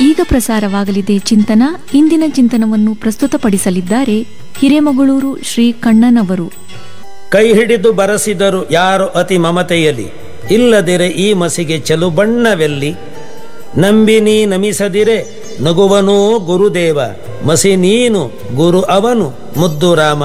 ಈಗ ಪ್ರಸಾರವಾಗಲಿದೆ ಚಿಂತನ ಇಂದಿನ ಚಿಂತನವನ್ನು ಪ್ರಸ್ತುತಪಡಿಸಲಿದ್ದಾರೆ ಹಿರೇಮಗಳೂರು ಶ್ರೀ ಕಣ್ಣನವರು ಕೈ ಹಿಡಿದು ಬರಸಿದರು ಯಾರು ಅತಿ ಮಮತೆಯಲಿ ಇಲ್ಲದಿರೆ ಈ ಮಸಿಗೆ ಚೆಲುಬಣ್ಣವೆಲ್ಲಿ ನಂಬಿನಿ ನಮಿಸದಿರೆ ನಗುವನೂ ಗುರುದೇವ ಮಸಿ ನೀನು ಗುರು ಅವನು ಮುದ್ದು ರಾಮ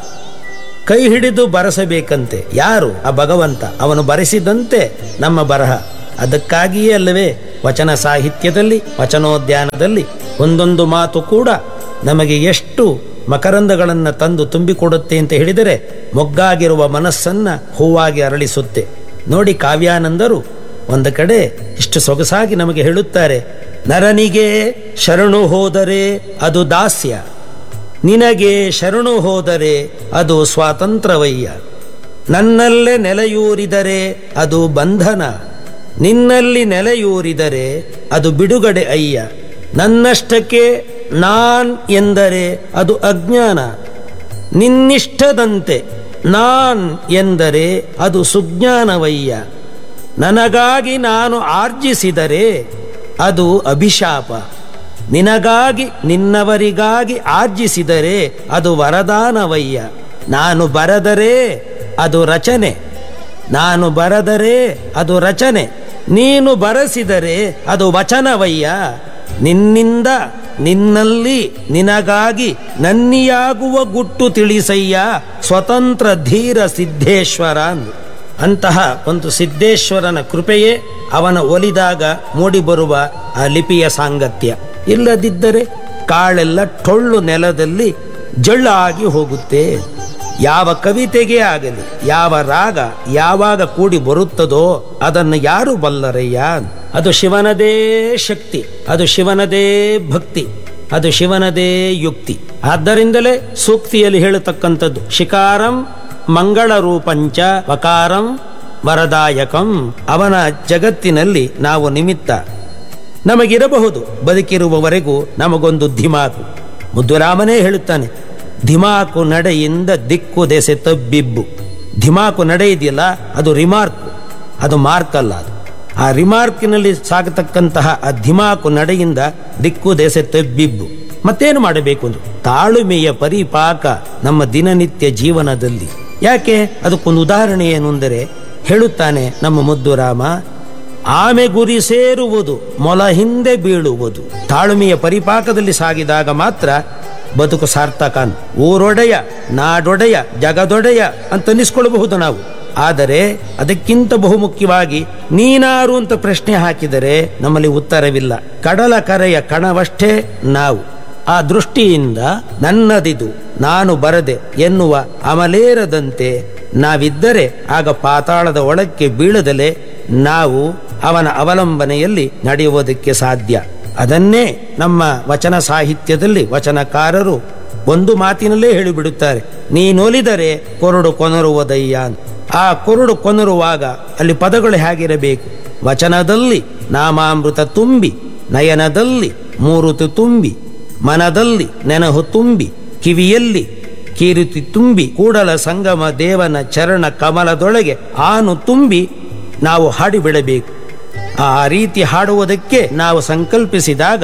ಕೈ ಹಿಡಿದು ಬರಸಬೇಕಂತೆ ಯಾರು ಆ ಭಗವಂತ ಅವನು ಬರೆಸಿದಂತೆ ನಮ್ಮ ಬರಹ ಅದಕ್ಕಾಗಿಯೇ ಅಲ್ಲವೇ ವಚನ ಸಾಹಿತ್ಯದಲ್ಲಿ ವಚನೋದ್ಯಾನದಲ್ಲಿ ಒಂದೊಂದು ಮಾತು ಕೂಡ ನಮಗೆ ಎಷ್ಟು ಮಕರಂದಗಳನ್ನು ತಂದು ತುಂಬಿಕೊಡುತ್ತೆ ಅಂತ ಹೇಳಿದರೆ ಮೊಗ್ಗಾಗಿರುವ ಮನಸ್ಸನ್ನ ಹೂವಾಗಿ ಅರಳಿಸುತ್ತೆ ನೋಡಿ ಕಾವ್ಯಾನಂದರು ಒಂದು ಕಡೆ ಇಷ್ಟು ಸೊಗಸಾಗಿ ನಮಗೆ ಹೇಳುತ್ತಾರೆ ನರನಿಗೆ ಶರಣು ಹೋದರೆ ಅದು ದಾಸ್ಯ ನಿನಗೆ ಶರಣು ಹೋದರೆ ಅದು ಸ್ವಾತಂತ್ರ್ಯವಯ್ಯ ನನ್ನಲ್ಲೇ ನೆಲೆಯೂರಿದರೆ ಅದು ಬಂಧನ ನಿನ್ನಲ್ಲಿ ನೆಲೆಯೂರಿದರೆ ಅದು ಬಿಡುಗಡೆ ಅಯ್ಯ ನನ್ನಷ್ಟಕ್ಕೆ ನಾನ್ ಎಂದರೆ ಅದು ಅಜ್ಞಾನ ನಿನ್ನಿಷ್ಟದಂತೆ ನಾನ್ ಎಂದರೆ ಅದು ಸುಜ್ಞಾನವಯ್ಯ ನನಗಾಗಿ ನಾನು ಆರ್ಜಿಸಿದರೆ ಅದು ಅಭಿಶಾಪ ನಿನಗಾಗಿ ನಿನ್ನವರಿಗಾಗಿ ಆರ್ಜಿಸಿದರೆ ಅದು ವರದಾನವಯ್ಯ ನಾನು ಬರದರೆ ಅದು ರಚನೆ ನಾನು ಬರದರೆ ಅದು ರಚನೆ ನೀನು ಬರೆಸಿದರೆ ಅದು ವಚನವಯ್ಯ ನಿನ್ನಿಂದ ನಿನ್ನಲ್ಲಿ ನಿನಗಾಗಿ ನನ್ನಿಯಾಗುವ ಗುಟ್ಟು ತಿಳಿಸಯ್ಯ ಸ್ವತಂತ್ರ ಧೀರ ಸಿದ್ಧೇಶ್ವರ ಅಂದು ಅಂತಹ ಒಂದು ಸಿದ್ಧೇಶ್ವರನ ಕೃಪೆಯೇ ಅವನ ಒಲಿದಾಗ ಮೂಡಿಬರುವ ಆ ಲಿಪಿಯ ಸಾಂಗತ್ಯ ಇಲ್ಲದಿದ್ದರೆ ಕಾಳೆಲ್ಲ ಟೊಳ್ಳು ನೆಲದಲ್ಲಿ ಜಳ್ಳಾಗಿ ಹೋಗುತ್ತೆ ಯಾವ ಕವಿತೆಗೆ ಆಗಲಿ ಯಾವ ರಾಗ ಯಾವಾಗ ಕೂಡಿ ಬರುತ್ತದೋ ಅದನ್ನು ಯಾರು ಬಲ್ಲರಯ್ಯ ಅದು ಶಿವನದೇ ಶಕ್ತಿ ಅದು ಶಿವನದೇ ಭಕ್ತಿ ಅದು ಶಿವನದೇ ಯುಕ್ತಿ ಆದ್ದರಿಂದಲೇ ಸೂಕ್ತಿಯಲ್ಲಿ ಹೇಳತಕ್ಕಂಥದ್ದು ಶಿಕಾರಂ ಮಂಗಳ ರೂಪಂಚ ವಕಾರಂ ವರದಾಯಕಂ ಅವನ ಜಗತ್ತಿನಲ್ಲಿ ನಾವು ನಿಮಿತ್ತ ನಮಗಿರಬಹುದು ಬದುಕಿರುವವರೆಗೂ ನಮಗೊಂದು ಧಿಮಾಕು ಮುದ್ದುರಾಮನೇ ಹೇಳುತ್ತಾನೆ ಧಿಮಾಕು ನಡೆಯಿಂದ ದಿಕ್ಕು ದೆಸೆ ತಬ್ಬಿಬ್ಬು ಧಿಮಾಕು ನಡೆ ಇದೆಯಲ್ಲ ಅದು ರಿಮಾರ್ಕ್ ಅದು ಮಾರ್ಕ್ ಅಲ್ಲ ಅದು ಆ ರಿಮಾರ್ಕಿನಲ್ಲಿ ಸಾಗತಕ್ಕಂತಹ ಆ ಧಿಮಾಕು ನಡೆಯಿಂದ ದಿಕ್ಕು ದೆಸೆ ತಬ್ಬಿಬ್ಬು ಮತ್ತೇನು ಮಾಡಬೇಕು ಅಂದ್ರೆ ತಾಳುಮೆಯ ಪರಿಪಾಕ ನಮ್ಮ ದಿನನಿತ್ಯ ಜೀವನದಲ್ಲಿ ಯಾಕೆ ಅದಕ್ಕೊಂದು ಉದಾಹರಣೆ ಏನು ಅಂದರೆ ಹೇಳುತ್ತಾನೆ ನಮ್ಮ ಮುದ್ದು ರಾಮ ಆಮೆ ಗುರಿ ಸೇರುವುದು ಮೊಲ ಹಿಂದೆ ಬೀಳುವುದು ತಾಳ್ಮೆಯ ಪರಿಪಾಕದಲ್ಲಿ ಸಾಗಿದಾಗ ಮಾತ್ರ ಬದುಕು ಸಾರ್ಥಕ ಅಂತ. ಊರೊಡೆಯ ನಾಡೊಡೆಯ ಜಗದೊಡೆಯ ಅಂತ ಅನಿಸ್ಕೊಳ್ಬಹುದು ನಾವು ಆದರೆ ಅದಕ್ಕಿಂತ ಬಹುಮುಖ್ಯವಾಗಿ ನೀನಾರು ಅಂತ ಪ್ರಶ್ನೆ ಹಾಕಿದರೆ ನಮ್ಮಲ್ಲಿ ಉತ್ತರವಿಲ್ಲ ಕಡಲ ಕರೆಯ ಕಣವಷ್ಟೇ ನಾವು ಆ ದೃಷ್ಟಿಯಿಂದ ನನ್ನದಿದು ನಾನು ಬರದೆ ಎನ್ನುವ ಅಮಲೇರದಂತೆ ನಾವಿದ್ದರೆ ಆಗ ಪಾತಾಳದ ಒಳಕ್ಕೆ ಬೀಳದಲೆ ನಾವು ಅವನ ಅವಲಂಬನೆಯಲ್ಲಿ ನಡೆಯುವುದಕ್ಕೆ ಸಾಧ್ಯ ಅದನ್ನೇ ನಮ್ಮ ವಚನ ಸಾಹಿತ್ಯದಲ್ಲಿ ವಚನಕಾರರು ಒಂದು ಮಾತಿನಲ್ಲೇ ಹೇಳಿಬಿಡುತ್ತಾರೆ ನೀನೊಲಿದರೆ ಕೊರಡು ಕೊನರುವುದಯ್ಯ ಅಂತ. ಆ ಕೊರಡು ಕೊನರುವಾಗ ಅಲ್ಲಿ ಪದಗಳು ಹೇಗಿರಬೇಕು ವಚನದಲ್ಲಿ ನಾಮಾಮೃತ ತುಂಬಿ ನಯನದಲ್ಲಿ ಮೂರುತು ತುಂಬಿ ಮನದಲ್ಲಿ ನೆನಹು ತುಂಬಿ ಕಿವಿಯಲ್ಲಿ ಕೀರುತಿ ತುಂಬಿ ಕೂಡಲ ಸಂಗಮ ದೇವನ ಚರಣ ಕಮಲದೊಳಗೆ ಆನು ತುಂಬಿ ನಾವು ಹಾಡಿಬಿಡಬೇಕು ಆ ರೀತಿ ಹಾಡುವುದಕ್ಕೆ ನಾವು ಸಂಕಲ್ಪಿಸಿದಾಗ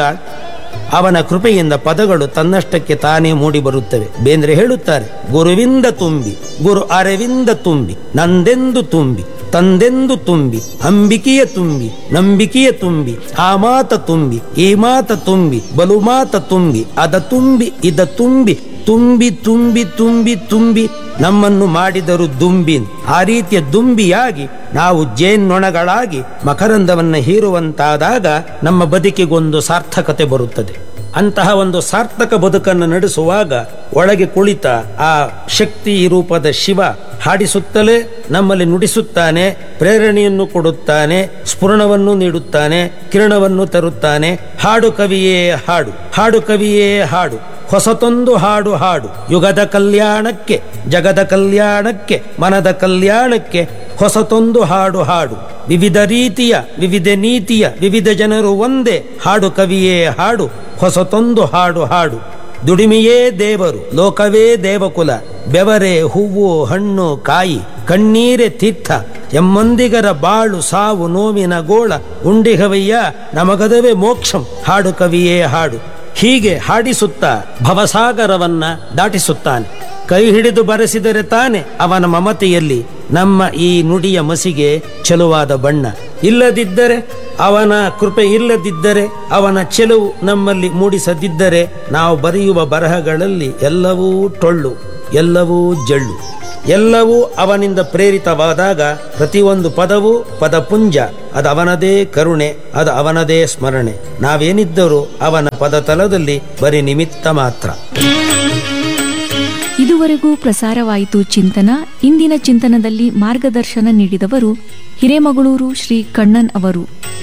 ಅವನ ಕೃಪೆಯಿಂದ ಪದಗಳು ತನ್ನಷ್ಟಕ್ಕೆ ತಾನೇ ಮೂಡಿ ಬರುತ್ತವೆ ಬೇಂದ್ರೆ ಹೇಳುತ್ತಾರೆ ಗುರುವಿಂದ ತುಂಬಿ ಗುರು ಅರವಿಂದ ತುಂಬಿ ನಂದೆಂದು ತುಂಬಿ ತಂದೆಂದು ತುಂಬಿ ಅಂಬಿಕೆಯ ತುಂಬಿ ನಂಬಿಕೆಯ ತುಂಬಿ ಆ ಮಾತ ತುಂಬಿ ಈ ಮಾತ ತುಂಬಿ ಬಲು ಮಾತ ತುಂಬಿ ಅದ ತುಂಬಿ ಇದ ತುಂಬಿ ತುಂಬಿ ತುಂಬಿ ತುಂಬಿ ತುಂಬಿ ನಮ್ಮನ್ನು ಮಾಡಿದರು ದುಂಬಿನ್ ಆ ರೀತಿಯ ದುಂಬಿಯಾಗಿ ನಾವು ಜೇನ್ನೊಣಗಳಾಗಿ ಮಕರಂದವನ್ನು ಹೀರುವಂತಾದಾಗ ನಮ್ಮ ಬದುಕಿಗೊಂದು ಸಾರ್ಥಕತೆ ಬರುತ್ತದೆ ಅಂತಹ ಒಂದು ಸಾರ್ಥಕ ಬದುಕನ್ನು ನಡೆಸುವಾಗ ಒಳಗೆ ಕುಳಿತ ಆ ಶಕ್ತಿ ರೂಪದ ಶಿವ ಹಾಡಿಸುತ್ತಲೇ ನಮ್ಮಲ್ಲಿ ನುಡಿಸುತ್ತಾನೆ ಪ್ರೇರಣೆಯನ್ನು ಕೊಡುತ್ತಾನೆ ಸ್ಫುರಣವನ್ನು ನೀಡುತ್ತಾನೆ ಕಿರಣವನ್ನು ತರುತ್ತಾನೆ ಹಾಡು ಕವಿಯೇ ಹಾಡು ಹಾಡು ಕವಿಯೇ ಹಾಡು ಹೊಸತೊಂದು ಹಾಡು ಹಾಡು ಯುಗದ ಕಲ್ಯಾಣಕ್ಕೆ ಜಗದ ಕಲ್ಯಾಣಕ್ಕೆ ಮನದ ಕಲ್ಯಾಣಕ್ಕೆ ಹೊಸತೊಂದು ಹಾಡು ಹಾಡು ವಿವಿಧ ರೀತಿಯ ವಿವಿಧ ನೀತಿಯ ವಿವಿಧ ಜನರು ಒಂದೇ ಹಾಡು ಕವಿಯೇ ಹಾಡು ಹೊಸತೊಂದು ಹಾಡು ಹಾಡು ದುಡಿಮೆಯೇ ದೇವರು ಲೋಕವೇ ದೇವಕುಲ ಬೆವರೆ ಹೂವು ಹಣ್ಣು ಕಾಯಿ ಕಣ್ಣೀರೆ ತೀರ್ಥ ಎಮ್ಮೊಂದಿಗರ ಬಾಳು ಸಾವು ನೋವಿನ ಗೋಳ ಉಂಡಿಗವಯ್ಯ ನಮಗದವೇ ಮೋಕ್ಷಂ ಹಾಡು ಕವಿಯೇ ಹಾಡು ಹೀಗೆ ಹಾಡಿಸುತ್ತಾ ಭವಸಾಗರವನ್ನ ದಾಟಿಸುತ್ತಾನೆ ಕೈ ಹಿಡಿದು ಬರೆಸಿದರೆ ತಾನೆ ಅವನ ಮಮತೆಯಲ್ಲಿ ನಮ್ಮ ಈ ನುಡಿಯ ಮಸಿಗೆ ಚೆಲುವಾದ ಬಣ್ಣ ಇಲ್ಲದಿದ್ದರೆ ಅವನ ಕೃಪೆ ಇಲ್ಲದಿದ್ದರೆ ಅವನ ಚೆಲುವು ನಮ್ಮಲ್ಲಿ ಮೂಡಿಸದಿದ್ದರೆ ನಾವು ಬರೆಯುವ ಬರಹಗಳಲ್ಲಿ ಎಲ್ಲವೂ ಟೊಳ್ಳು ಎಲ್ಲವೂ ಜಳ್ಳು ಎಲ್ಲವೂ ಅವನಿಂದ ಪ್ರೇರಿತವಾದಾಗ ಪ್ರತಿಯೊಂದು ಪದವೂ ಪದಪುಂಜ ಅದು ಅವನದೇ ಕರುಣೆ ಅದು ಅವನದೇ ಸ್ಮರಣೆ ನಾವೇನಿದ್ದರೂ ಅವನ ಪದತಲದಲ್ಲಿ ಬರೀ ನಿಮಿತ್ತ ಮಾತ್ರ ಇದುವರೆಗೂ ಪ್ರಸಾರವಾಯಿತು ಚಿಂತನ ಇಂದಿನ ಚಿಂತನದಲ್ಲಿ ಮಾರ್ಗದರ್ಶನ ನೀಡಿದವರು ಹಿರೇಮಗಳೂರು ಶ್ರೀ ಕಣ್ಣನ್ ಅವರು